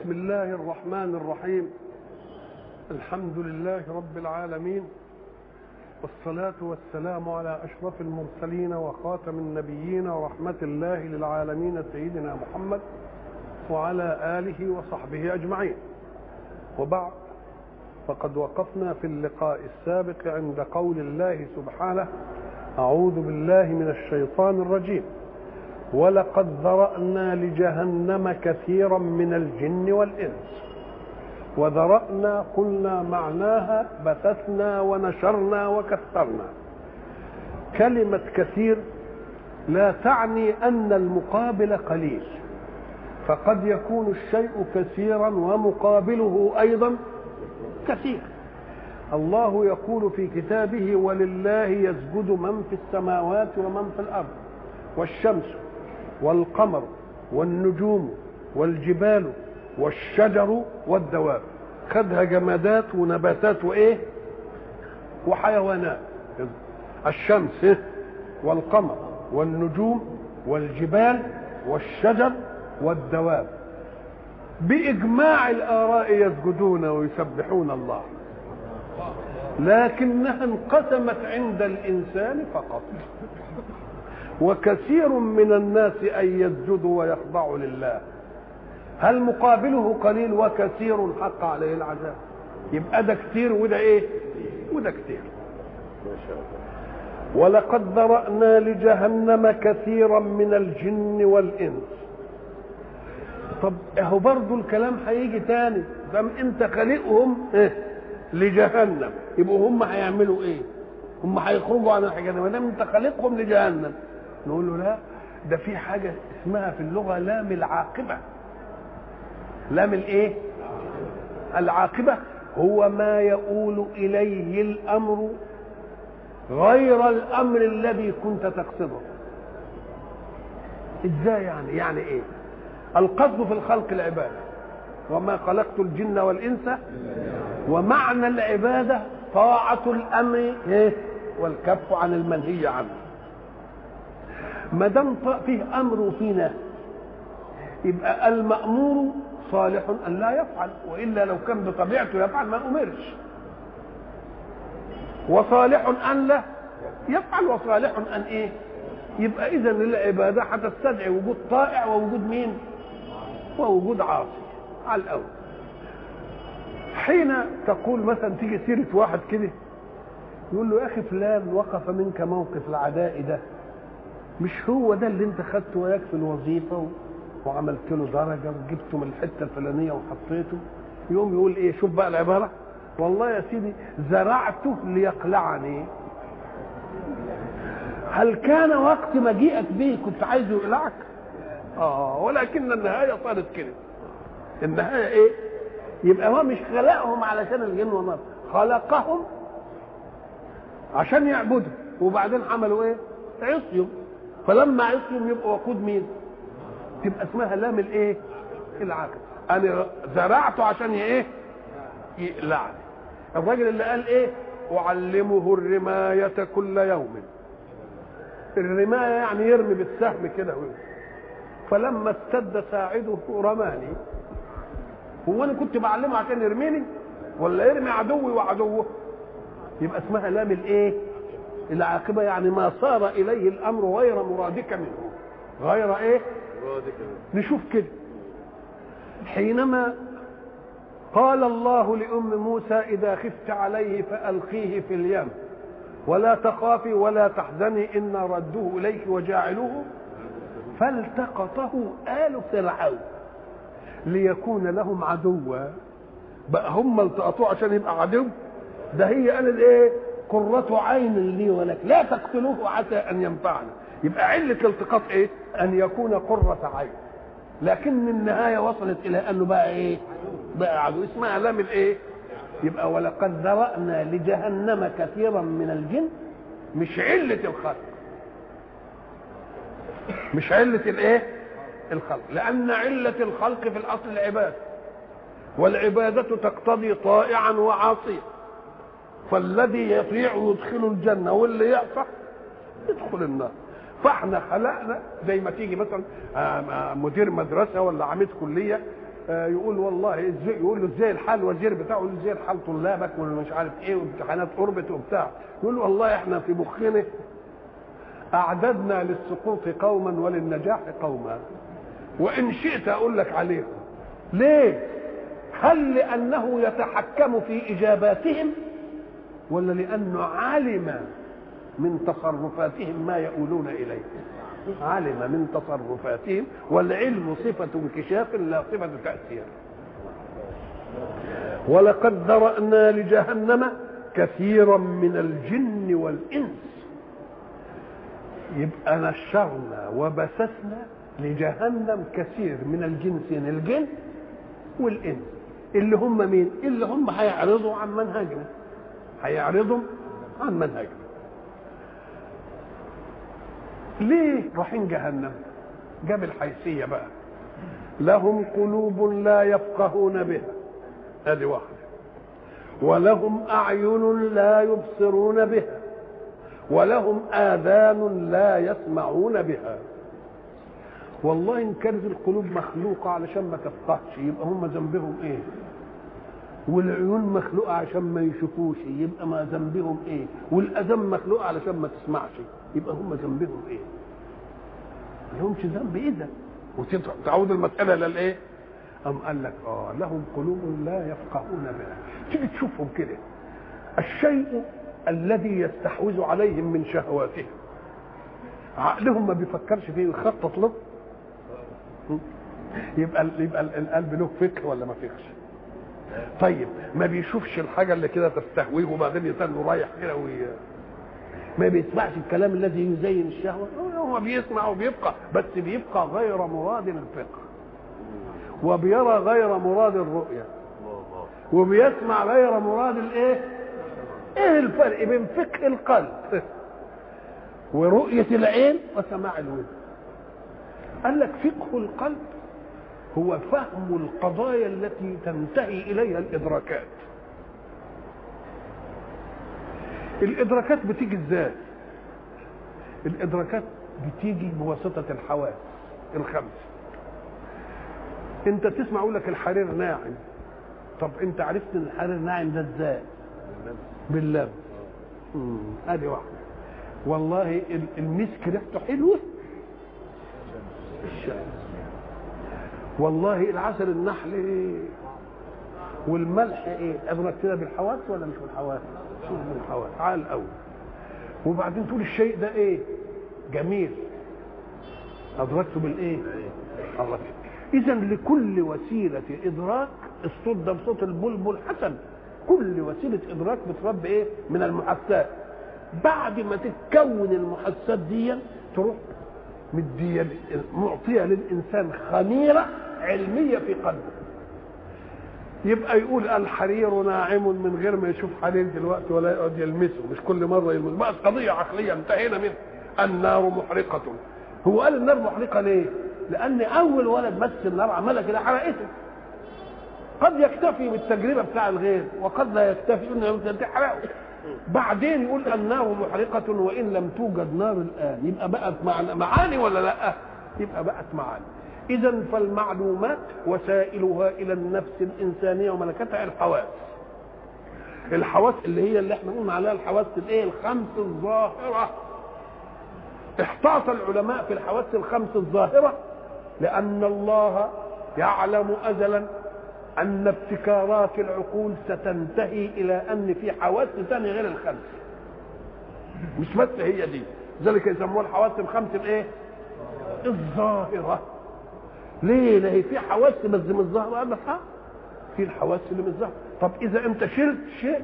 بسم الله الرحمن الرحيم الحمد لله رب العالمين والصلاة والسلام على أشرف المرسلين وخاتم النبيين ورحمة الله للعالمين سيدنا محمد وعلى آله وصحبه أجمعين وبعد فقد وقفنا في اللقاء السابق عند قول الله سبحانه أعوذ بالله من الشيطان الرجيم ولقد ذرأنا لجهنم كثيرا من الجن والإنس وذرأنا قلنا معناها بثثنا ونشرنا وكثرنا كلمة كثير لا تعني أن المقابل قليل فقد يكون الشيء كثيرا ومقابله أيضا كثير الله يقول في كتابه ولله يسجد من في السماوات ومن في الأرض والشمس والقمر والنجوم والجبال والشجر والدواب خدها جمادات ونباتات وايه وحيوانات الشمس والقمر والنجوم والجبال والشجر والدواب باجماع الاراء يسجدون ويسبحون الله لكنها انقسمت عند الانسان فقط وكثير من الناس ان يسجدوا ويخضعوا لله هل مقابله قليل وكثير حق عليه العذاب يبقى ده كتير وده ايه وده كتير ما شاء الله ولقد ذرأنا لجهنم كثيرا من الجن والإنس طب اهو برضه الكلام هيجي تاني دام انت خالقهم إيه؟ لجهنم يبقوا هم هيعملوا ايه هم هيخرجوا عن الحاجه ما دام انت خالقهم لجهنم نقول له لا ده في حاجه اسمها في اللغه لام العاقبه لام الايه العاقبه هو ما يؤول اليه الامر غير الامر الذي كنت تقصده ازاي يعني يعني ايه القصد في الخلق العباده وما خلقت الجن والانس ومعنى العباده طاعه الامر إيه؟ والكف عن المنهي عنه ما دام فيه امر وفيه نهي يبقى المامور صالح ان لا يفعل والا لو كان بطبيعته يفعل ما امرش وصالح ان لا يفعل وصالح ان ايه يبقى اذا العباده هتستدعي وجود طائع ووجود مين ووجود عاصي على الاول حين تقول مثلا تيجي سيره واحد كده يقول له يا اخي فلان وقف منك موقف العداء ده مش هو ده اللي انت خدته وياك في الوظيفه وعملت له درجه وجبته من الحته الفلانيه وحطيته يوم يقول ايه شوف بقى العباره والله يا سيدي زرعته ليقلعني هل كان وقت مجيئك به كنت عايزه يقلعك اه ولكن النهايه صارت كده النهايه ايه يبقى هو مش خلقهم علشان الجن والنار خلقهم عشان يعبدوا وبعدين عملوا ايه عصيوا فلما عصيوا يبقوا وقود مين تبقى اسمها لام الايه العقل انا زرعته عشان ايه يقلعني الراجل اللي قال ايه اعلمه الرمايه كل يوم الرمايه يعني يرمي بالسهم كده فلما استد ساعده رماني هو انا كنت بعلمه عشان يرميني ولا يرمي عدوي وعدوه يبقى اسمها لام الايه العاقبه يعني ما صار اليه الامر غير مرادك منه غير ايه نشوف كده حينما قال الله لأم موسى إذا خفت عليه فألقيه في اليم ولا تخافي ولا تحزني إنا ردوه إليك وجاعلوه فالتقطه آل فرعون ليكون لهم عدوا بقى هم التقطوه عشان يبقى عدو ده هي قالت ايه قرة عين لي ولك لا تقتلوه عسى ان ينفعنا يبقى علة الالتقاط ايه ان يكون قرة عين لكن النهاية وصلت الى انه بقى ايه بقى عدو اسمها لام الايه يبقى ولقد ذرأنا لجهنم كثيرا من الجن مش علة الخلق مش علة الايه الخلق لان علة الخلق في الاصل العبادة والعبادة تقتضي طائعا وعاصيا فالذي يطيع يدخل الجنة واللي يعصى يدخل النار فاحنا خلقنا زي ما تيجي مثلا مدير مدرسه ولا عميد كليه آه يقول والله ازاي يقول له ازاي الحال الوزير بتاعه يقول له ازاي الحال طلابك ومش عارف ايه وامتحانات قربت وبتاع يقول له والله احنا في مخنا اعددنا للسقوط قوما وللنجاح قوما وان شئت اقول لك عليهم ليه هل لانه يتحكم في اجاباتهم ولا لانه علم من تصرفاتهم ما يؤولون اليه علم من تصرفاتهم والعلم صفة انكشاف لا صفة تأثير ولقد ذرأنا لجهنم كثيرا من الجن والإنس يبقى نشرنا وبثثنا لجهنم كثير من الجنسين الجن والإنس اللي هم مين؟ اللي هم هيعرضوا عن منهجنا هيعرضوا عن منهجنا ليه رايحين جهنم جاب الحيثية بقى لهم قلوب لا يفقهون بها هذه واحدة ولهم أعين لا يبصرون بها ولهم آذان لا يسمعون بها والله إن كانت القلوب مخلوقة علشان ما تفقهش يبقى هم ذنبهم إيه والعيون مخلوقة عشان ما يشوفوش يبقى ما ذنبهم إيه والأذان مخلوقة علشان ما تسمعش يبقى هم ذنبهم ايه؟ ما لهمش ذنب ايه ده؟ وتعود المسألة للايه؟ أم قال لك اه لهم قلوب لا يفقهون بها تيجي تشوفهم كده الشيء الذي يستحوذ عليهم من شهواتهم عقلهم ما بيفكرش فيه ويخطط له يبقى يبقى القلب له فكر ولا ما فيهش طيب ما بيشوفش الحاجه اللي كده تستهويه وبعدين يتنه رايح كده وي... ما بيسمعش الكلام الذي يزين الشهوة هو بيسمع وبيبقى بس بيبقى غير مراد الفقه وبيرى غير مراد الرؤية وبيسمع غير مراد الايه ايه الفرق بين فقه القلب ورؤية العين وسماع الودن قال لك فقه القلب هو فهم القضايا التي تنتهي اليها الادراكات الادراكات بتيجي ازاي الادراكات بتيجي بواسطه الحواس الخمس انت تسمع يقول لك الحرير ناعم طب انت عرفت ان الحرير ناعم ده ازاي باللمس ادي واحده والله المسك ريحته حلوه الشمس والله العسل النحل ايه والملح ايه ادرك كده بالحواس ولا مش بالحواس شوف بالحواس عال الاول وبعدين تقول الشيء ده ايه جميل ادركته بالايه الله اذا لكل وسيله ادراك الصوت ده بصوت البلبل حسن كل وسيله ادراك بتربي ايه من المحسات بعد ما تتكون المحسات دي تروح مديه معطيه للانسان خميره علميه في قلبه يبقى يقول الحرير ناعم من غير ما يشوف حرير دلوقتي ولا يقعد يلمسه مش كل مره يلمسه بقت قضيه عقليه انتهينا منها النار محرقه هو قال النار محرقه ليه؟ لان اول ولد مس النار عملها كده حرقته قد يكتفي بالتجربه بتاع الغير وقد لا يكتفي انه تحرقه بعدين يقول النار محرقة وإن لم توجد نار الآن يبقى بقت معاني ولا لا؟ يبقى بقت معاني إذا فالمعلومات وسائلها إلى النفس الإنسانية وملكتها الحواس الحواس اللي هي اللي احنا قلنا عليها الحواس الايه الخمس الظاهرة احتاط العلماء في الحواس الخمس الظاهرة لأن الله يعلم أزلا أن ابتكارات العقول ستنتهي إلى أن في حواس ثانية غير الخمس مش بس هي دي ذلك يسموها الحواس الخمس الايه؟ الظاهرة ليه؟ لا هي في حواس بس مش ظاهرة قال لك اه في الحواس اللي مش ظاهرة طب إذا أنت شلت شيء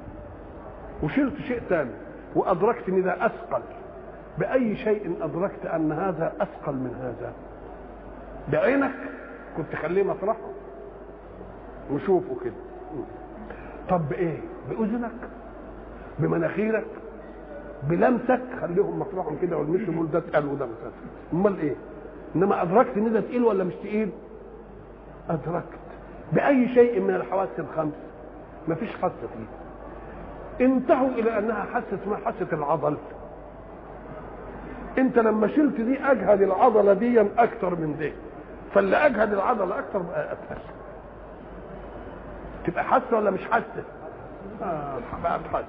وشلت شيء ثاني وأدركت إن ده أثقل بأي شيء أدركت أن هذا أثقل من هذا بعينك كنت خليه مطرحه وشوفه كده طب بايه باذنك بمناخيرك بلمسك خليهم مطرحهم كده والمشي يقول ده تقل وده مش امال ايه انما ادركت ان ده تقيل ولا مش تقيل ادركت باي شيء من الحواس الخمس مفيش حاسه فيه انتهوا الى انها حاسه اسمها حاسه العضل انت لما شلت دي اجهد العضله دي اكتر من دي فاللي اجهد العضله اكثر بقى اتهز تبقى حاسه ولا مش حاسه؟ آه بقى حاسه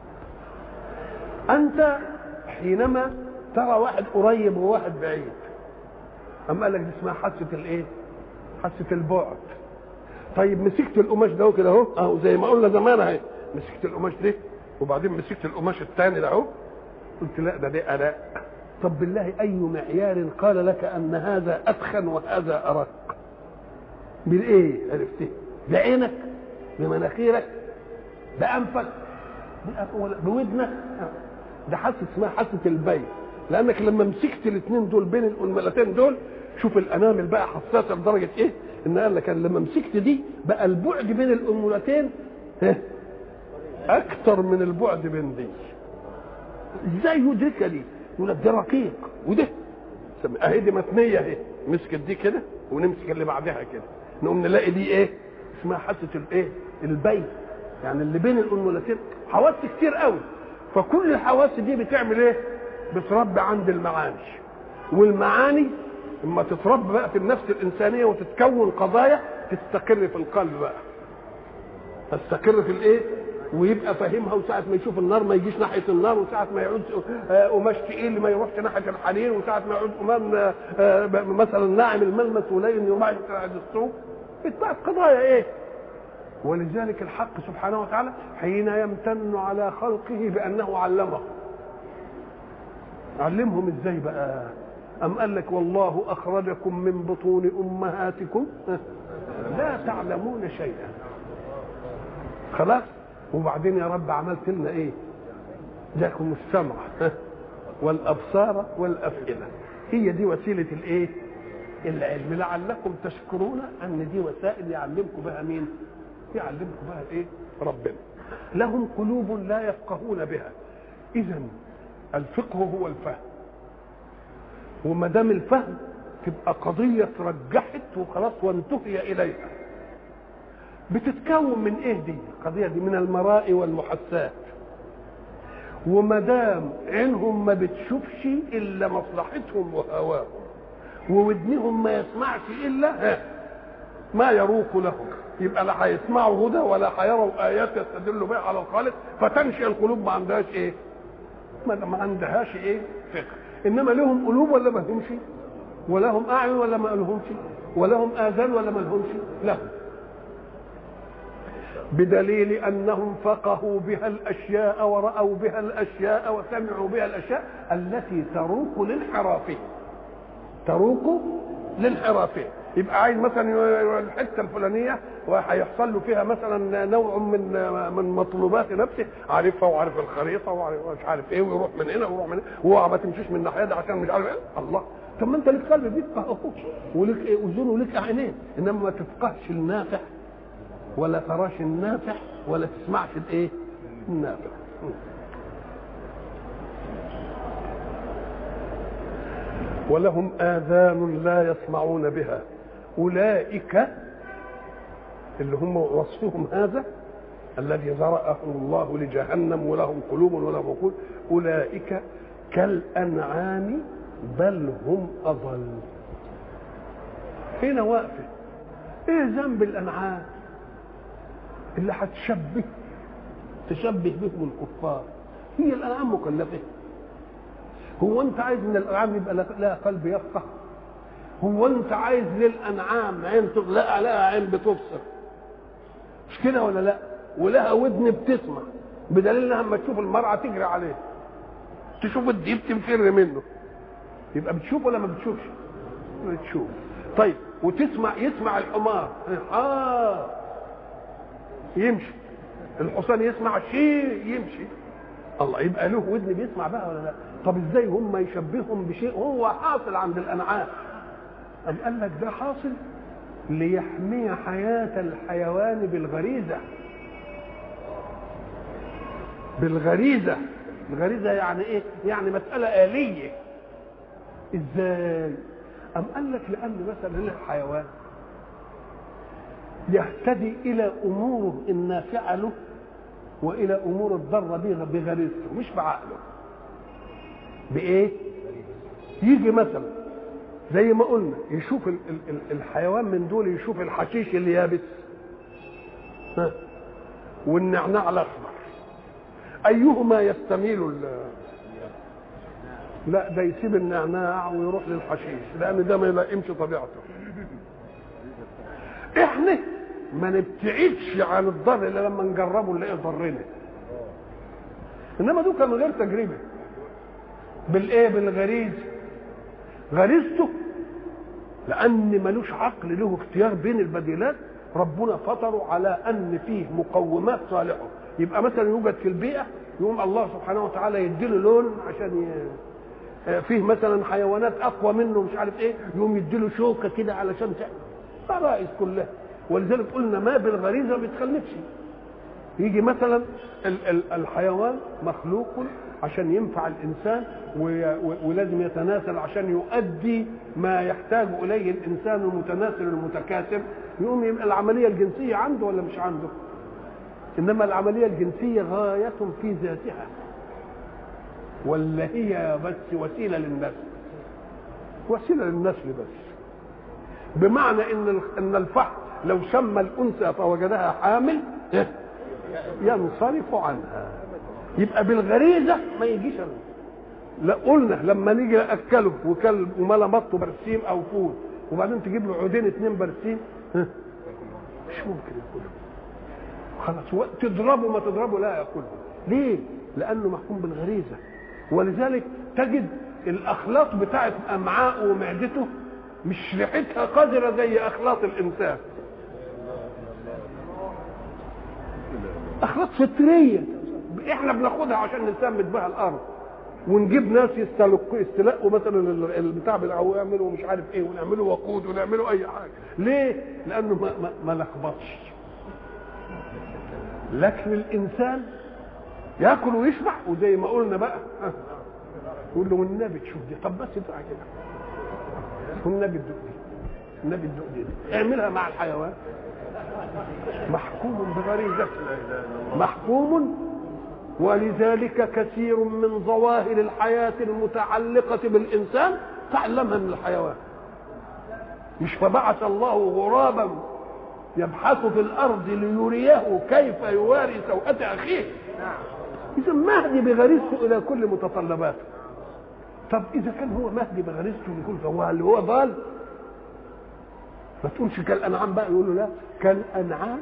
انت حينما ترى واحد قريب وواحد بعيد اما قال لك دي اسمها حاسه الايه؟ حاسه البعد طيب مسكت القماش ده كده اهو اهو زي ما قلنا زمان اهي مسكت القماش ده وبعدين مسكت القماش الثاني ده اهو قلت لا ده ده اداء طب بالله اي معيار قال لك ان هذا اتخن وهذا ارق بالايه عرفت بعينك بمناخيرك بانفك بودنك ده حاسه اسمها حاسه البين لانك لما مسكت الاثنين دول بين الانملتين دول شوف الانامل بقى حساسه لدرجه ايه ان قال لك لما مسكت دي بقى البعد بين الانملتين اكثر من البعد بين دي ازاي يدركها دي يقول لك ده رقيق وده اهي دي متنيه اهي مسكت دي كده ونمسك اللي بعدها كده نقوم نلاقي دي ايه اسمها حاسه الايه البين يعني اللي بين الانملتين حواس كتير قوي فكل الحواس دي بتعمل ايه بتربي عند المعاني والمعاني اما تتربى بقى في النفس الانسانيه وتتكون قضايا تستقر في القلب بقى تستقر في الايه ويبقى فاهمها وساعة ما يشوف النار ما يجيش ناحية النار وساعة ما يعود قماش تقيل ما يروحش ناحية الحرير وساعة ما يعود أمام مثلا ناعم الملمس ولين يروح السوق بتبقى قضايا ايه ولذلك الحق سبحانه وتعالى حين يمتن على خلقه بأنه علمه علمهم ازاي بقى أم قال لك والله أخرجكم من بطون أمهاتكم لا تعلمون شيئا خلاص وبعدين يا رب عملت لنا ايه لكم السمع والابصار والافئده هي دي وسيله الايه العلم لعلكم تشكرون ان دي وسائل يعلمكم بها مين يعلمكم بها ايه ربنا لهم قلوب لا يفقهون بها اذا الفقه هو الفهم وما دام الفهم تبقى قضيه ترجحت وخلاص وانتهي اليها بتتكون من ايه دي القضيه دي من المراء والمحسات وما دام عينهم ما بتشوفش الا مصلحتهم وهواهم وودنهم ما يسمعش الا ما يروق لهم يبقى لا هيسمعوا هدى ولا هيروا ايات يستدلوا بها على الخالق فتنشئ القلوب ما عندهاش ايه ما عندهاش ايه فقه انما لهم قلوب ولا ما لهمش ولهم اعين ولا ما لهمش ولهم اذان ولا ما لهمش لهم بدليل انهم فقهوا بها الاشياء وراوا بها الاشياء وسمعوا بها الاشياء التي تروق لانحرافه تروق لانحرافه يبقى عايز مثلا الحته الفلانيه وهيحصل له فيها مثلا نوع من من مطلوبات نفسه عارفها وعارف الخريطه وعارف مش عارف ايه ويروح من هنا ويروح من هنا وهو ما تمشيش من الناحيه دي عشان مش عارف ايه الله طب ما انت ليك قلب بيفقه ولك ايه اذن ولك عينين انما ما تفقهش النافع ولا تراش النافع ولا تسمعش الايه النافع ولهم آذان لا يسمعون بها أولئك اللي هم وصفهم هذا الذي ذرأه الله لجهنم ولهم قلوب ولهم عقول أولئك كالأنعام بل هم أضل هنا واقفة إيه ذنب الأنعام اللي هتشبه تشبه بهم الكفار هي الانعام مكلفه هو انت عايز ان الانعام يبقى لها قلب يفقه هو انت عايز للانعام عين لا لها عين بتبصر مش كده ولا لا ولها ودن بتسمع بدليل انها لما تشوف المرأة تجري عليه تشوف الديب تنفر منه يبقى بتشوف ولا ما بتشوفش بتشوف طيب وتسمع يسمع الحمار اه يمشي الحصان يسمع شيء يمشي الله يبقى له ودن بيسمع بقى ولا لا طب ازاي هم يشبههم بشيء هو حاصل عند الانعام أم قال لك ده حاصل ليحمي حياة الحيوان بالغريزة بالغريزة الغريزة يعني ايه يعني مسألة آلية ازاي أم قال لك لأن مثلا الحيوان يهتدي الى امور النافعه له والى امور الضاره به بغريزته مش بعقله بايه يجي مثلا زي ما قلنا يشوف ال- ال- ال- الحيوان من دول يشوف الحشيش اليابس ها والنعناع الاخضر ايهما يستميل ال- لا ده يسيب النعناع ويروح للحشيش لان ده ما يلائمش طبيعته احنا ما نبتعدش عن الضر الا لما نجربه نلاقيه ضرنا انما دول كان من غير تجربه بالايه بالغريز غريزته لان ملوش عقل له اختيار بين البديلات ربنا فطره على ان فيه مقومات صالحه يبقى مثلا يوجد في البيئه يقوم الله سبحانه وتعالى يديله لون عشان ي... آه، فيه مثلا حيوانات اقوى منه مش عارف ايه يقوم يديله شوكه كده علشان تعمل فرائز كلها ولذلك قلنا ما بالغريزه ما بيتخلفش يجي مثلا ال- ال- الحيوان مخلوق عشان ينفع الانسان وي- و- ولازم يتناسل عشان يؤدي ما يحتاج اليه الانسان المتناسل المتكاثر يقوم يبقى العمليه الجنسيه عنده ولا مش عنده؟ انما العمليه الجنسيه غايه في ذاتها ولا هي بس وسيله للنسل وسيله للنسل بس بمعنى ان ال- ان الفحم لو شم الانثى فوجدها حامل إيه؟ ينصرف عنها يبقى بالغريزه ما يجيش ال- لا قلنا لما نيجي ناكله وكلب وملا بطه برسيم او فول وبعدين تجيب له عودين اتنين برسيم ها؟ مش ممكن ياكله خلاص و- تضربه ما تضربه لا ياكله ليه؟ لانه محكوم بالغريزه ولذلك تجد الاخلاط بتاعت امعاءه ومعدته مش ريحتها قذره زي اخلاط الانسان اخلاط فطريه احنا بناخدها عشان نسمد بها الارض ونجيب ناس يستلقوا يستلقوا مثلا ال- البتاع بتاعه ويعملوا مش عارف ايه ونعملوا وقود ونعملوا اي حاجه ليه لانه ما, ما, ما لخبطش لكن الانسان ياكل ويشبع وزي ما قلنا بقى ها، يقول له والنبي تشوف دي طب بس ادعى كده والنبي تدوق دي النبي تدوق دي اعملها مع الحيوان محكوم بغريزته محكوم ولذلك كثير من ظواهر الحياة المتعلقة بالإنسان تعلمها من الحيوان مش فبعث الله غرابا يبحث في الأرض ليريه كيف يواري سوءة أخيه إذا مهدي بغريزته إلى كل متطلباته طب إذا كان هو مهدي بغريزته لكل فهو اللي هو ضال ما تقولش كالأنعام بقى يقول له لا كالأنعام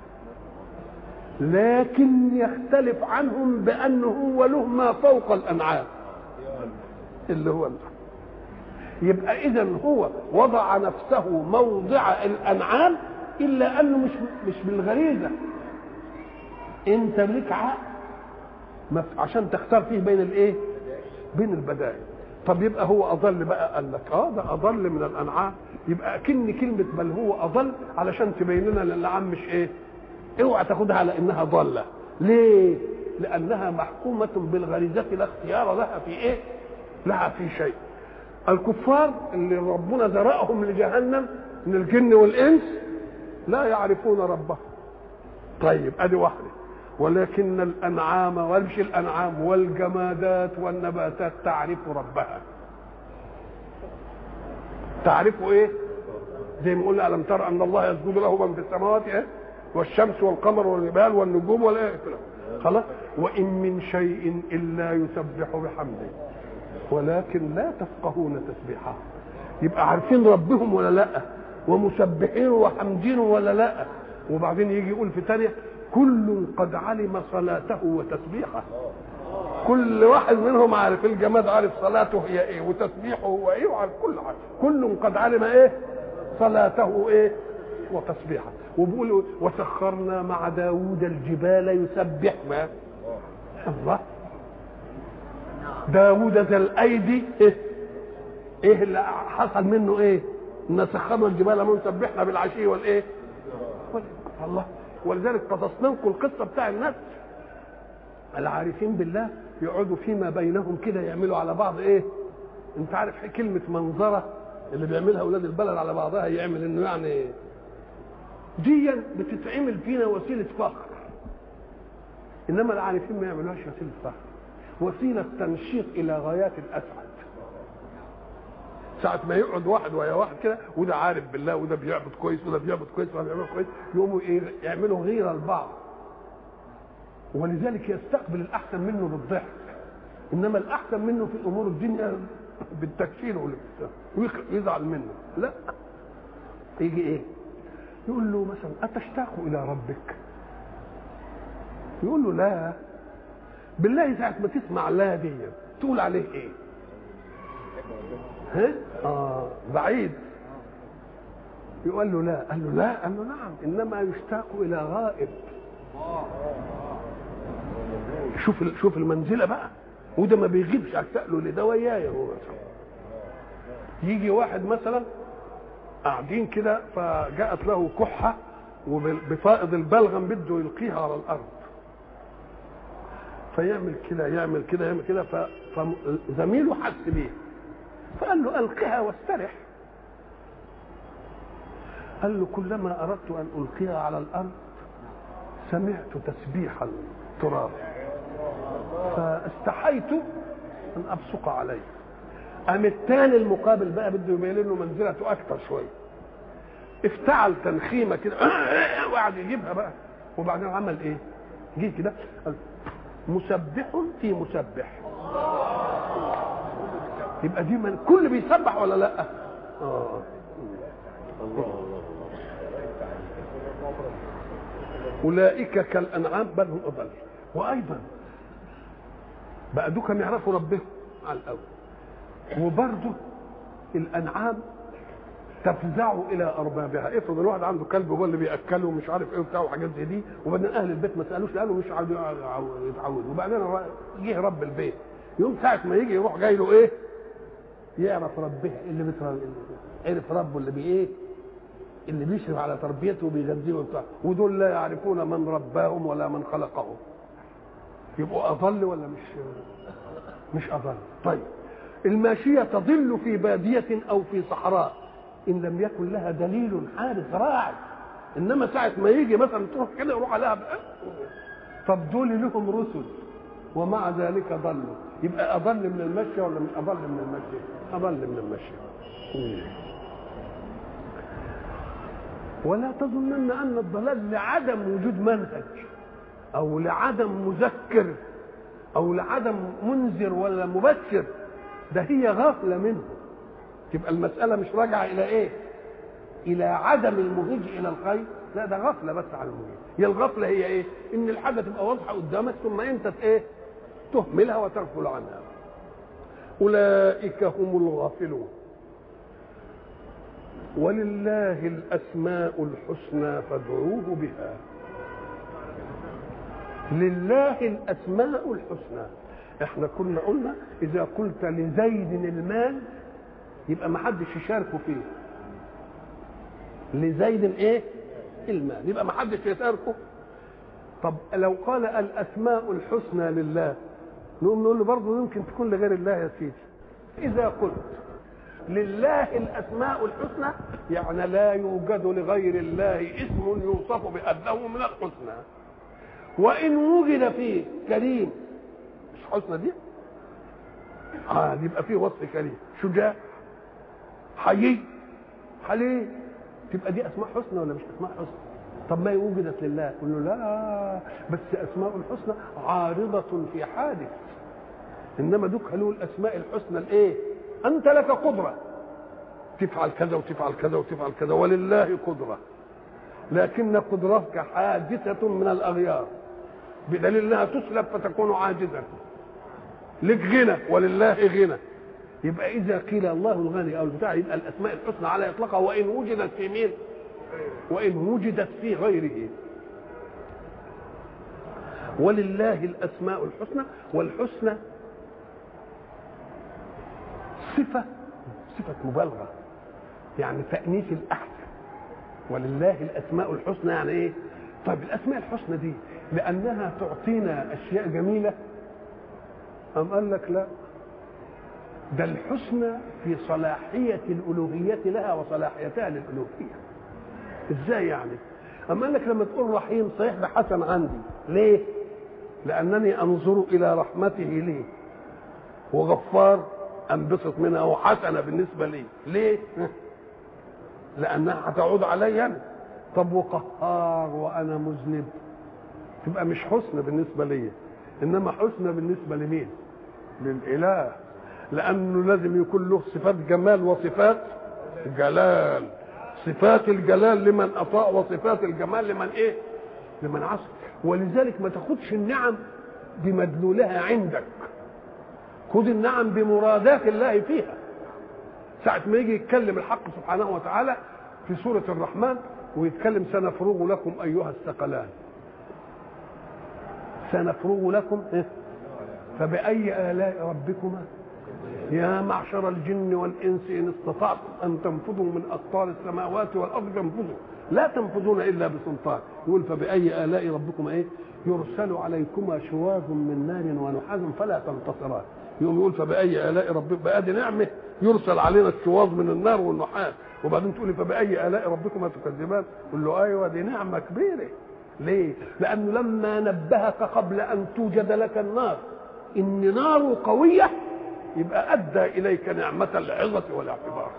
لكن يختلف عنهم بأنه هو له ما فوق الأنعام اللي هو الأنعام. يبقى إذا هو وضع نفسه موضع الأنعام إلا أنه مش مش بالغريزة أنت لك عقل ما في- عشان تختار فيه بين الإيه؟ بين البدائل طب يبقى هو أضل بقى قال لك اه ده أضل من الأنعام يبقى أكن كلمة بل هو أضل علشان تبين لنا ان الأنعام مش إيه؟ اوعى تاخدها على انها ضاله ليه لانها محكومه بالغريزه لا اختيار لها في ايه لها في شيء الكفار اللي ربنا ذرأهم لجهنم من الجن والانس لا يعرفون ربهم طيب ادي واحده ولكن الانعام ومش الانعام والجمادات والنباتات تعرف ربها تعرف ايه زي ما قلنا الم ترى ان الله يسجد له من في السماوات ايه والشمس والقمر والجبال والنجوم والايه خلاص وان من شيء الا يسبح بحمده ولكن لا تفقهون تسبيحه يبقى عارفين ربهم ولا لا ومسبحين وحمدين ولا لا وبعدين يجي يقول في ثانيه كل قد علم صلاته وتسبيحه كل واحد منهم عارف الجماد عارف صلاته هي ايه وتسبيحه هو ايه وعارف كل حاجه كل قد علم ايه صلاته ايه وتسبيحه وبيقول وسخرنا مع داوود الجبال يسبحنا الله داوود ذا الايدي ايه ايه اللي حصل منه ايه ان سخرنا الجبال ما يسبحنا بالعشي والايه وال- الله ولذلك قصصنا لكم القصه بتاع الناس العارفين بالله يقعدوا فيما بينهم كده يعملوا على بعض ايه انت عارف كلمه منظره اللي بيعملها اولاد البلد على بعضها يعمل انه يعني دي بتتعمل فينا وسيله فخر انما العارفين ما يعملوهاش وسيله فخر وسيله تنشيط الى غايات الاسعد ساعة ما يقعد واحد ويا واحد كده وده عارف بالله وده بيعبد كويس وده بيعبد كويس وده بيعبد كويس يقوموا ايه يعملوا غيرة لبعض ولذلك يستقبل الأحسن منه بالضحك إنما الأحسن منه في أمور الدنيا بالتكفير ويزعل منه لا يجي ايه يقول له مثلا أتشتاق إلى ربك يقول له لا بالله ساعة ما تسمع لا دي تقول عليه ايه ها اه بعيد يقول له لا قال له لا قال له نعم انما يشتاق الى غائب شوف شوف المنزله بقى وده ما بيغيبش اشتاق له لده وياي هو يجي واحد مثلا قاعدين كده فجاءت له كحه وبفائض البلغم بده يلقيها على الارض فيعمل كده يعمل كده يعمل كده فزميله حس بيه فقال له القها واسترح قال له كلما اردت ان القيها على الارض سمعت تسبيح التراب فاستحيت ان ابصق عليه قام الثاني المقابل بقى بده يبين له منزلته اكثر شويه افتعل تنخيمه كده وقعد يجيبها بقى وبعدين عمل ايه؟ جه كده قال مسبح في مسبح يبقى دي من كل بيسبح ولا لا؟ اه الله اولئك كالانعام بل هم اضل وايضا بقى دول كانوا يعرفوا ربهم على الاول وبرضه الانعام تفزع الى اربابها افرض الواحد عنده كلب هو اللي بياكله ومش عارف ايه وبتاع وحاجات زي دي وبعدين اهل البيت ما سالوش لانه مش عاوز يتعود وبعدين جه رب البيت يوم ساعه ما يجي يروح جاي له ايه يعرف ربها اللي بتر... عرف ربه اللي بي ايه اللي بيشرف على تربيته وبيغذيه وبتاع ودول لا يعرفون من رباهم ولا من خلقهم يبقوا اضل ولا مش مش اضل طيب الماشيه تضل في باديه او في صحراء ان لم يكن لها دليل حارس راعي انما ساعه ما يجي مثلا تروح كده يروح عليها بقى طب دول لهم رسل ومع ذلك ضلوا يبقى اضل من المشي ولا مش اضل من المشي اضل من المشي ولا تظنن ان الضلال لعدم وجود منهج او لعدم مذكر او لعدم منذر ولا مبشر ده هي غفله منه تبقى المساله مش راجعه الى ايه الى عدم المهج الى الخير لا ده غفله بس عن المهج هي الغفله هي ايه ان الحاجه تبقى واضحه قدامك ثم انت ايه تهملها وتغفل عنها اولئك هم الغافلون ولله الاسماء الحسنى فادعوه بها لله الاسماء الحسنى احنا كنا قلنا اذا قلت لزيد المال يبقى ما حدش يشاركه فيه لزيد ايه المال يبقى ما حدش يشاركه طب لو قال الاسماء الحسنى لله نقوم نقول له برضه يمكن تكون لغير الله يا سيدي اذا قلت لله الاسماء الحسنى يعني لا يوجد لغير الله اسم يوصف بانه من الحسنى وان وجد فيه كريم مش حسنى دي اه يبقى فيه وصف كريم شجاع حيي حليم تبقى دي اسماء حسنى ولا مش اسماء حسنى طب ما وجدت لله قل له لا بس اسماء الحسنى عارضه في حادث انما دوك له الاسماء الحسنى الايه انت لك قدره تفعل كذا وتفعل كذا وتفعل كذا ولله قدره لكن قدرتك حادثه من الاغيار بدليل انها تسلب فتكون عاجزا لك غنى ولله غنى يبقى اذا قيل الله الغني او البتاع يبقى الاسماء الحسنى على اطلاقها وان وجدت في مين وان وجدت في غيره ولله الاسماء الحسنى والحسنى صفه صفه مبالغه يعني تانيث الاحسن ولله الاسماء الحسنى يعني ايه طيب الاسماء الحسنى دي لانها تعطينا اشياء جميله ام قال لك لا ده الحسنى في صلاحية الألوهية لها وصلاحيتها للألوهية إزاي يعني أما قال لك لما تقول رحيم صحيح ده حسن عندي ليه لأنني أنظر إلى رحمته لي وغفار انبسط منها وحسنه بالنسبه لي ليه لانها هتعود علي انا طب وقهار وانا مذنب تبقى مش حسنى بالنسبه لي انما حسنى بالنسبه لمين للاله لانه لازم يكون له صفات جمال وصفات جلال صفات الجلال لمن اطاع وصفات الجمال لمن ايه لمن عصى ولذلك ما تاخدش النعم بمدلولها عندك خذ النعم بمرادات الله فيها ساعة ما يجي يتكلم الحق سبحانه وتعالى في سورة الرحمن ويتكلم سنفرغ لكم أيها الثقلان سنفرغ لكم إيه؟ فبأي آلاء ربكما يا معشر الجن والإنس إن استطعتم أن تنفذوا من أقطار السماوات والأرض فانفذوا لا تنفذون إلا بسلطان يقول فبأي آلاء ربكما إيه يرسل عليكما شواظ من نار ونحاس فلا تنتصران يقوم يقول فبأي آلاء ربكم بقى دي نعمة يرسل علينا الشواظ من النار والنحاس وبعدين تقولي فبأي آلاء ربكما تكذبان قل له أيوة دي نعمة كبيرة ليه؟ لأنه لما نبهك قبل أن توجد لك النار إن نار قوية يبقى أدى إليك نعمة العظة والاعتبار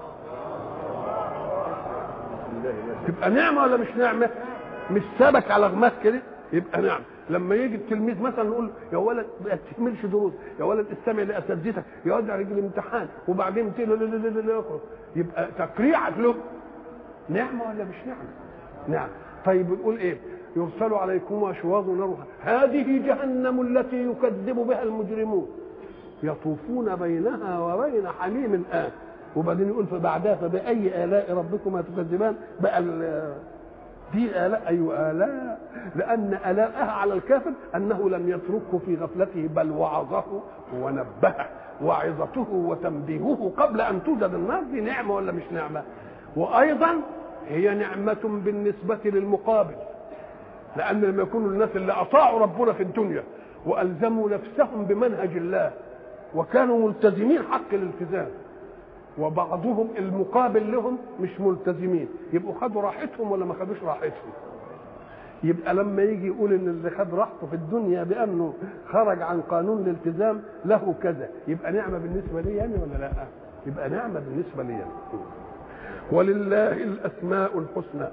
تبقى نعمة ولا مش نعمة؟ مش سابك على غماس كده يبقى نعمة لما يجي التلميذ مثلا نقول يا ولد ما تكملش دروس يا ولد استمع لاساتذتك يا ولد على الامتحان وبعدين تقول له لا لا لا لا يبقى تقريعك له نعمه ولا مش نعمه؟ نعم طيب بنقول ايه؟ يرسل عليكما شواظ نار هذه جهنم التي يكذب بها المجرمون يطوفون بينها وبين حميم آن وبعدين يقول فبعدها فبأي آلاء ربكما تكذبان بقى دي آلاء أي أيوة آلاء لأن آلاءها على الكافر أنه لم يتركه في غفلته بل وعظه ونبهه وعظته وتنبيهه قبل أن توجد النار دي نعمة ولا مش نعمة وأيضا هي نعمة بالنسبة للمقابل لأن لما يكونوا الناس اللي أطاعوا ربنا في الدنيا وألزموا نفسهم بمنهج الله وكانوا ملتزمين حق الالتزام وبعضهم المقابل لهم مش ملتزمين يبقوا خدوا راحتهم ولا ما خدوش راحتهم يبقى لما يجي يقول ان اللي خد راحته في الدنيا بانه خرج عن قانون الالتزام له كذا يبقى نعمه بالنسبه لي يعني ولا لا يبقى نعمه بالنسبه لي يعني. ولله الاسماء الحسنى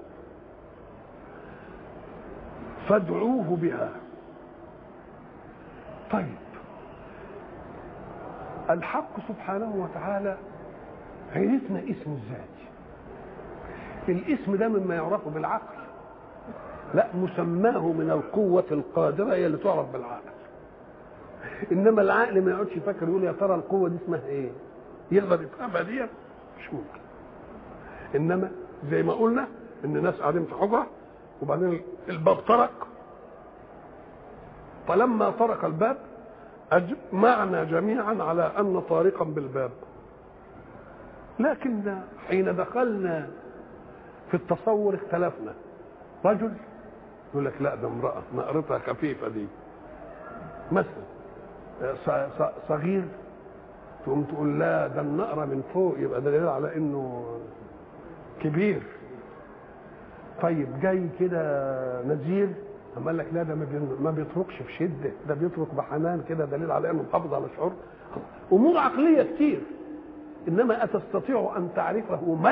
فادعوه بها طيب الحق سبحانه وتعالى عرفنا اسم الذات الاسم ده مما يعرف بالعقل لا مسماه من القوة القادرة هي اللي تعرف بالعقل إنما العقل ما يقعدش يفكر يقول يا ترى القوة دي اسمها إيه؟ يقدر يفهمها دي مش ممكن إنما زي ما قلنا إن ناس قاعدين في حجرة وبعدين الباب طرق فلما طرق الباب أجمعنا جميعا على أن طارقا بالباب لكن حين دخلنا في التصور اختلفنا رجل يقول لك لا ده امرأة نقرتها خفيفة دي مثلا صغير تقوم تقول لا ده النقرة من فوق يبقى دليل على انه كبير طيب جاي كده نزير أما قال لك لا ده ما بيتركش بشدة ده بيترك بحنان كده دليل على انه محافظ على شعور امور عقلية كتير انما اتستطيع ان تعرفه من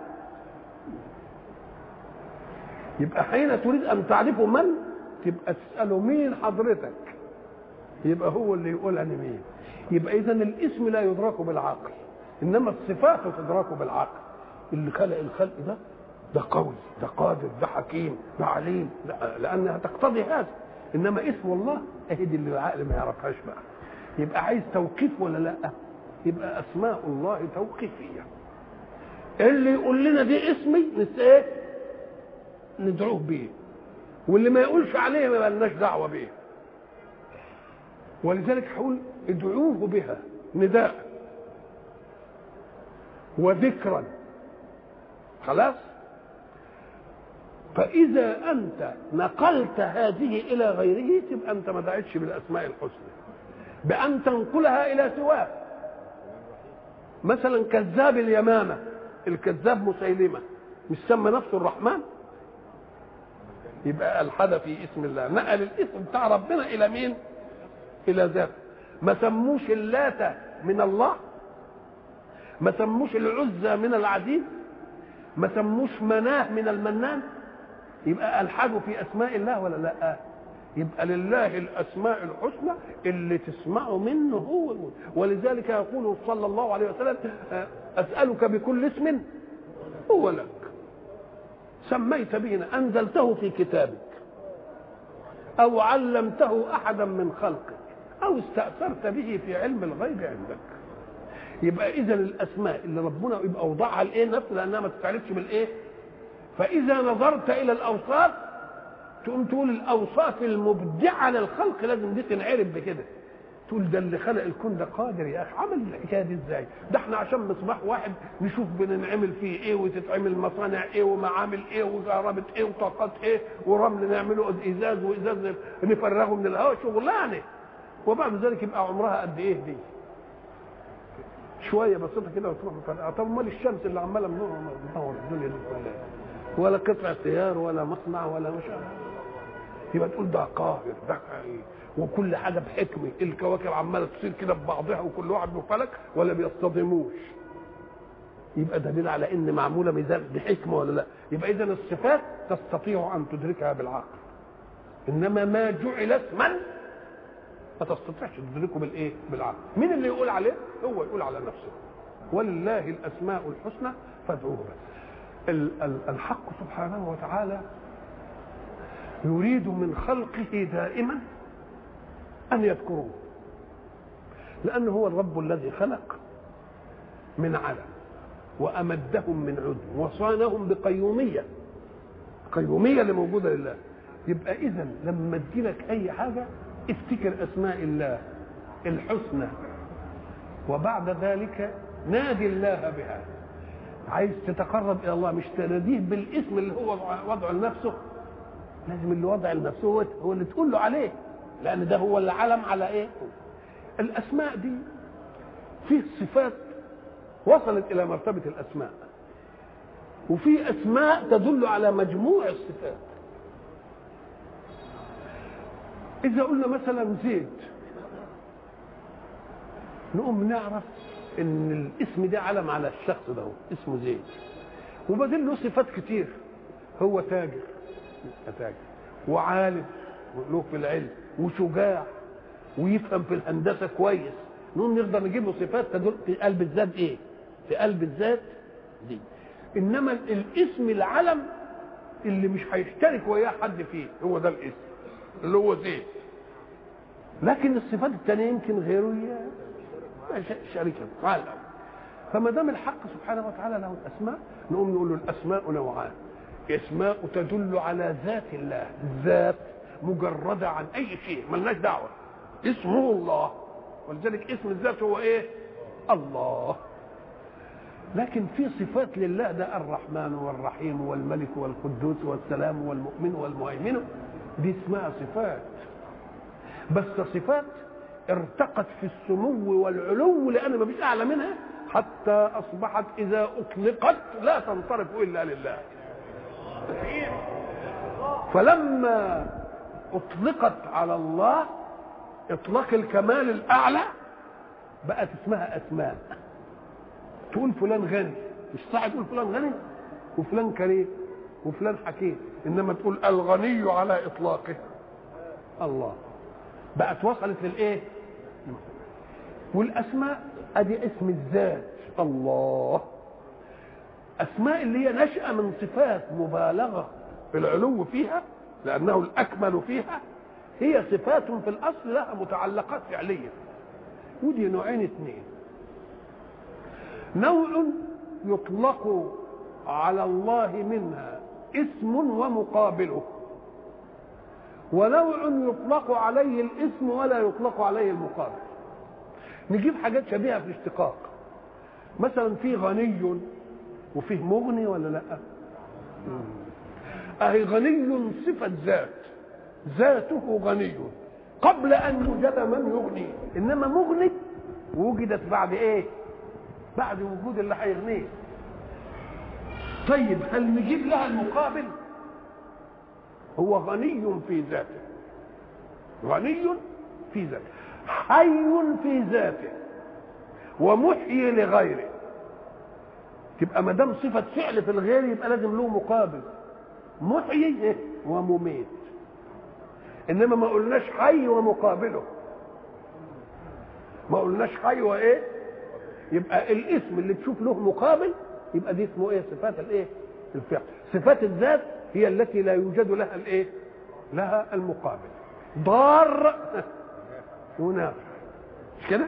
يبقى حين تريد ان تعرفه من تبقى تساله مين حضرتك يبقى هو اللي يقول انا مين يبقى اذا الاسم لا يدرك بالعقل انما الصفات تدرك بالعقل اللي خلق الخلق ده ده قوي ده قادر ده حكيم ده عليم لا لانها تقتضي هذا انما اسم الله اهي دي اللي العقل ما يعرفهاش بقى يبقى عايز توقيف ولا لا يبقى اسماء الله توقيفيه اللي يقول لنا دي اسمي نس ايه ندعوه بيه واللي ما يقولش عليه ما لناش دعوه بيه ولذلك هقول ادعوه بها نداء وذكرا خلاص فإذا أنت نقلت هذه إلى غيره تبقى أنت ما دعيتش بالأسماء الحسنى بأن تنقلها إلى سواه مثلا كذاب اليمامة الكذاب مسيلمة مش سمى نفسه الرحمن يبقى ألحد في اسم الله نقل الاسم بتاع ربنا إلى مين إلى ذاته ما سموش اللات من الله ما سموش العزى من العزيز ما سموش مناه من المنان يبقى الحاجوا في اسماء الله ولا لا يبقى لله الاسماء الحسنى اللي تسمعوا منه هو ولذلك يقول صلى الله عليه وسلم اسالك بكل اسم هو لك سميت به انزلته في كتابك او علمته احدا من خلقك او استاثرت به في علم الغيب عندك يبقى اذا الاسماء اللي ربنا يبقى اوضعها لايه نفسه لانها ما تتعرفش بالايه فاذا نظرت الى الاوصاف تقوم تقول الاوصاف المبدعه للخلق لازم دي تنعرف بكده تقول ده اللي خلق الكون ده قادر يا اخي عمل الحكايه دي ازاي ده احنا عشان مصباح واحد نشوف بننعمل فيه ايه وتتعمل مصانع ايه ومعامل ايه وكهرباء ايه وطاقات ايه ورمل نعمله ازاز وازاز نفرغه من الهواء شغلانه وبعد ذلك يبقى عمرها قد ايه دي شويه بسيطه كده وتروح مفرقعه طب امال الشمس اللي عماله منور الدنيا دي كلها ولا قطعه سيار ولا مصنع ولا مش عارف يبقى تقول ده قاهر ده ايه وكل حاجه بحكمه الكواكب عماله تصير كده ببعضها وكل واحد له فلك ولا بيصطدموش يبقى دليل على ان معموله ميزان بحكمه ولا لا يبقى اذا الصفات تستطيع ان تدركها بالعقل انما ما جعل اسما ما تستطيعش تدركه بالايه بالعقل مين اللي يقول عليه هو يقول على نفسه ولله الاسماء الحسنى فادعوه به الحق سبحانه وتعالى يريد من خلقه دائما أن يذكروه لأنه هو الرب الذي خلق من علم وأمدهم من عدم وصانهم بقيومية قيومية اللي موجودة لله يبقى إذا لما تجيلك أي حاجة افتكر أسماء الله الحسنى وبعد ذلك نادي الله بها عايز تتقرب إلى الله مش تناديه بالاسم اللي هو وضعه لنفسه لازم اللي وضع لنفسه هو, هو اللي تقول له عليه لان ده هو اللي علم على ايه الاسماء دي فيه صفات وصلت الى مرتبه الاسماء وفي اسماء تدل على مجموع الصفات اذا قلنا مثلا زيد نقوم نعرف ان الاسم ده علم على الشخص ده اسمه زيد وبعدين له صفات كتير هو تاجر تاجر وعالم له في العلم وشجاع ويفهم في الهندسه كويس نقوم نقدر نجيب له صفات تدل في قلب الذات ايه؟ في قلب الذات دي انما الاسم العلم اللي مش هيشترك وياه حد فيه هو ده الاسم اللي هو زيد لكن الصفات الثانيه يمكن غيره شريكا على فما دام الحق سبحانه وتعالى له الاسماء نقوم نقول له الاسماء نوعان اسماء تدل على ذات الله ذات مجردة عن أي شيء ملناش دعوة اسمه الله ولذلك اسم الذات هو إيه؟ الله لكن في صفات لله ده الرحمن والرحيم والملك والقدوس والسلام والمؤمن والمهيمن دي اسمها صفات بس صفات ارتقت في السمو والعلو لأن ما فيش أعلى منها حتى أصبحت إذا أطلقت لا تنصرف إلا لله فلما اطلقت على الله اطلاق الكمال الاعلى بقت اسمها اسماء تقول فلان غني مش صح تقول فلان غني وفلان كريم وفلان حكيم انما تقول الغني على اطلاقه الله بقت وصلت للايه والاسماء ادي اسم الذات الله اسماء اللي هي نشأة من صفات مبالغة في العلو فيها لأنه الأكمل فيها هي صفات في الأصل لها متعلقات فعلية ودي نوعين اثنين نوع يطلق على الله منها اسم ومقابله ونوع يطلق عليه الاسم ولا يطلق عليه المقابل نجيب حاجات شبيهه في الاشتقاق مثلا في غني وفيه مغني ولا لا اهي غني صفه ذات ذاته غني قبل ان يوجد من يغني انما مغني وجدت بعد ايه بعد وجود اللي هيغنيه طيب هل نجيب لها المقابل هو غني في ذاته غني في ذاته حي في ذاته ومحيي لغيره تبقى ما دام صفه فعل في الغير يبقى لازم له مقابل محيي إيه؟ ومميت انما ما قلناش حي ومقابله ما قلناش حي وايه يبقى الاسم اللي تشوف له مقابل يبقى دي اسمه ايه صفات الايه الفعل صفات الذات هي التي لا يوجد لها الايه لها المقابل ضار ونافع مش كده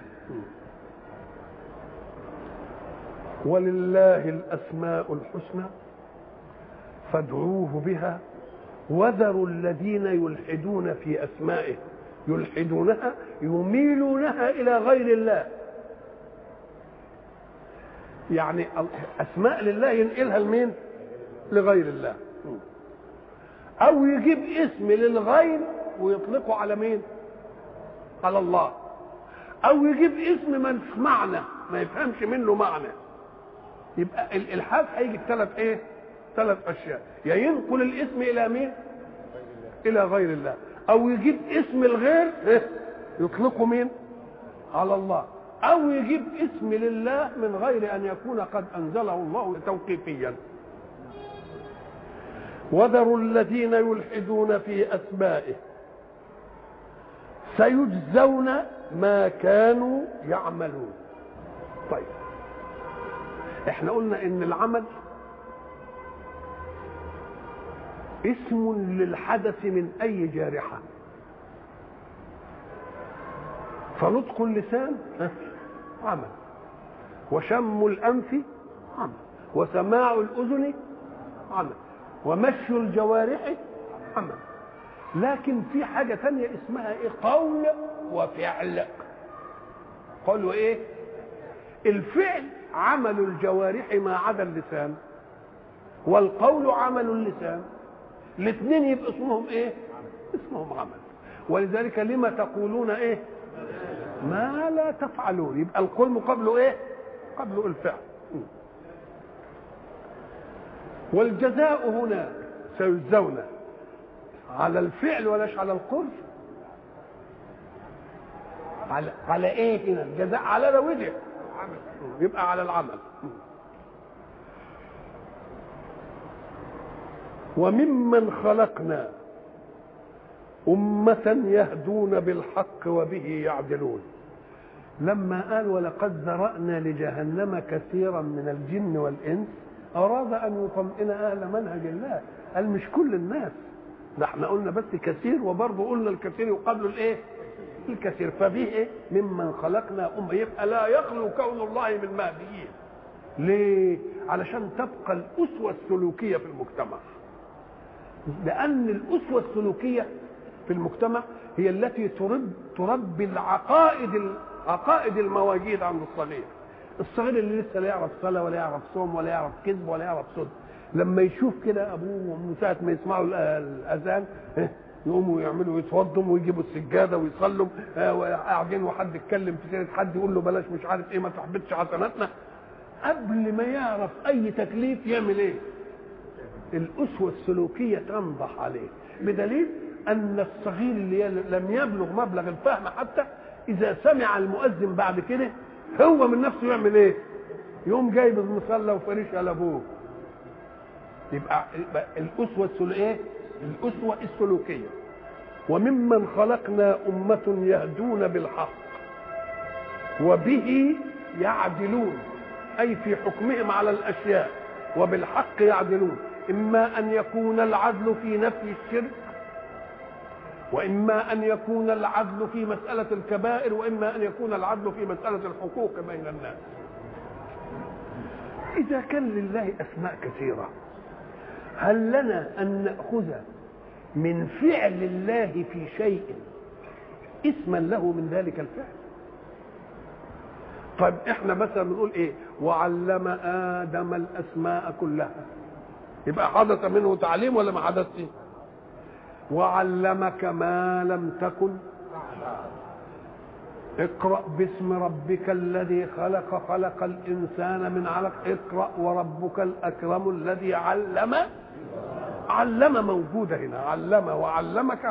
ولله الاسماء الحسنى فادعوه بها وذروا الذين يلحدون في اسمائه يلحدونها يميلونها الى غير الله يعني اسماء لله ينقلها لمين لغير الله او يجيب اسم للغير ويطلقه على مين على الله او يجيب اسم ما معنى ما يفهمش منه معنى يبقى الالحاد هيجي ثلاث ايه ثلاث اشياء يا ينقل الاسم الى مين الى غير الله او يجيب اسم الغير إيه؟ يطلقه مين على الله او يجيب اسم لله من غير ان يكون قد انزله الله توقيفيا وذروا الذين يلحدون في اسمائه سيجزون ما كانوا يعملون طيب احنا قلنا ان العمل اسم للحدث من اي جارحه فنطق اللسان عمل وشم الانف عمل وسماع الاذن عمل ومشي الجوارح عمل لكن في حاجه ثانيه اسمها ايه قول وفعل قول وايه الفعل عمل الجوارح ما عدا اللسان والقول عمل اللسان الاثنين يبقى اسمهم ايه اسمهم عمل ولذلك لما تقولون ايه ما لا تفعلون يبقى القول مقابله ايه قبله الفعل والجزاء هنا سيجزون على الفعل ولاش على القول على على ايه هنا الجزاء على ده وده يبقى على العمل وممن خلقنا أمة يهدون بالحق وبه يعدلون لما قال ولقد ذرأنا لجهنم كثيرا من الجن والإنس أراد أن يطمئن أهل منهج الله قال مش كل الناس ده احنا قلنا بس كثير وبرضه قلنا الكثير يقابل الايه؟ الكثير فبه ايه؟ ممن خلقنا أمة يبقى لا يخلو كون الله من مهديين ليه؟ علشان تبقى الأسوة السلوكية في المجتمع لأن الأسوة السلوكية في المجتمع هي التي ترب تربي العقائد عقائد المواجيد عند الصغير الصغير اللي لسه لا يعرف صلاة ولا يعرف صوم ولا يعرف كذب ولا يعرف صدق لما يشوف كده ابوه وامه ساعه ما يسمعوا الاذان يقوموا يعملوا يتوضوا ويجيبوا السجاده ويصلوا قاعدين وحد يتكلم في سيره حد يقول له بلاش مش عارف ايه ما تحبطش حسناتنا قبل ما يعرف اي تكليف يعمل ايه؟ الاسوه السلوكيه تنضح عليه بدليل ان الصغير اللي لم يبلغ مبلغ الفهم حتى اذا سمع المؤذن بعد كده هو من نفسه يعمل ايه؟ يقوم جايب المصلى وفريشها لابوه يبقى, يبقى الاسوه السلوكيه الاسوه السلوكيه وممن خلقنا امه يهدون بالحق وبه يعدلون اي في حكمهم على الاشياء وبالحق يعدلون اما ان يكون العدل في نفي الشرك واما ان يكون العدل في مساله الكبائر واما ان يكون العدل في مساله الحقوق بين الناس اذا كان لله اسماء كثيره هل لنا ان ناخذ من فعل الله في شيء اسما له من ذلك الفعل طيب احنا مثلا بنقول ايه وعلم ادم الاسماء كلها يبقى حدث منه تعليم ولا ما حدثش وعلمك ما لم تكن اقرا باسم ربك الذي خلق خلق الانسان من علق اقرا وربك الاكرم الذي علم علم موجوده هنا علم وعلمك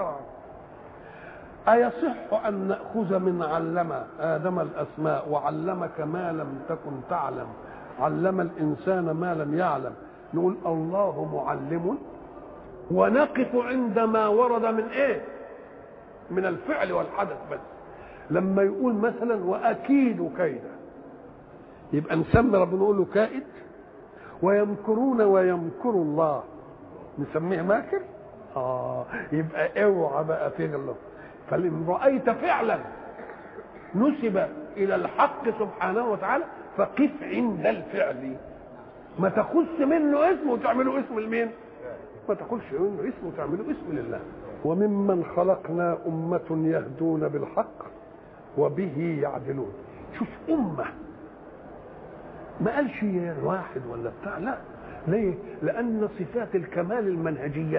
أيصح أن نأخذ من علم آدم الأسماء وعلمك ما لم تكن تعلم علم الانسان ما لم يعلم نقول الله معلم ونقف عند ما ورد من ايه من الفعل والحدث بس لما يقول مثلا واكيد كيدا يبقى نسمي ربنا نقول له كائد ويمكرون ويمكر الله نسميه ماكر اه يبقى اوعى بقى في الله فإن رأيت فعلا نسب إلى الحق سبحانه وتعالى فقف عند الفعل ما تخص منه اسم وتعمله اسم لمين؟ ما تقولش منه اسم وتعمله اسم لله وممن خلقنا أمة يهدون بالحق وبه يعدلون شوف أمة ما قالش يا واحد ولا بتاع لا ليه؟ لأن صفات الكمال المنهجية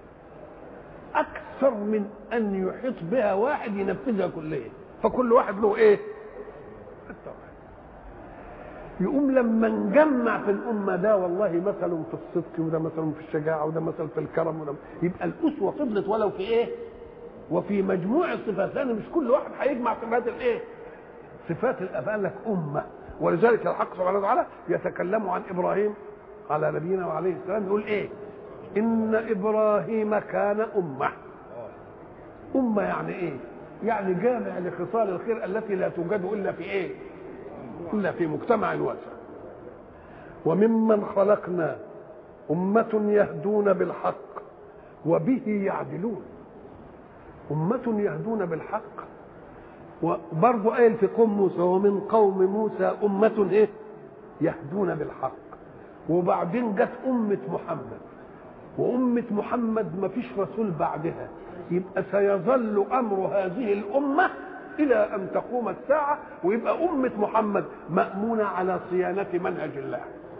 أكثر من أن يحيط بها واحد ينفذها كليا فكل واحد له إيه؟ التوحيد يقوم لما نجمع في الأمة ده والله مثل في الصدق وده مثل في الشجاعة وده مثل في الكرم وده يبقى الأسوة فضلت ولو في إيه؟ وفي مجموع الصفات لأن مش كل واحد هيجمع صفات الإيه؟ صفات الأفعال لك أمة ولذلك الحق سبحانه وتعالى يتكلم عن إبراهيم على نبينا وعليه السلام يقول إيه؟ إن إبراهيم كان أمة أمة يعني إيه؟ يعني جامع لخصال الخير التي لا توجد إلا في إيه؟ إلا في مجتمع واسع وممن خلقنا أمة يهدون بالحق وبه يعدلون أمة يهدون بالحق وبرضه قايل في قوم موسى ومن قوم موسى أمة إيه؟ يهدون بالحق وبعدين جت أمة محمد وأمة محمد ما فيش رسول بعدها يبقى سيظل أمر هذه الأمة إلى أن تقوم الساعة ويبقى أمة محمد مأمونة على صيانة منهج الله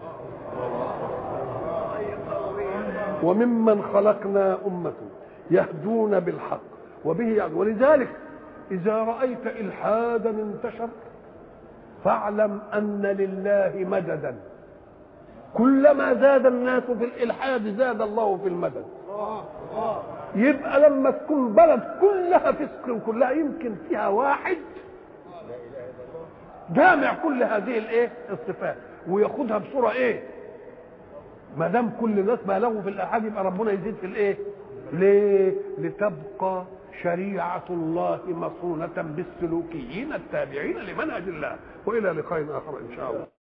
وممن خلقنا أمة يهدون بالحق وبه يعدون ولذلك إذا رأيت إلحادا انتشر فاعلم أن لله مددا كلما زاد الناس في الإلحاد زاد الله في المدد يبقى لما تكون بلد كلها فسق وكلها يمكن فيها واحد جامع كل هذه الايه الصفات وياخدها بصوره ايه ما دام كل الناس بالغوا في الالحاد يبقى ربنا يزيد في الايه ليه لتبقى شريعة الله مصونة بالسلوكيين التابعين لمنهج الله وإلى لقاء آخر إن شاء الله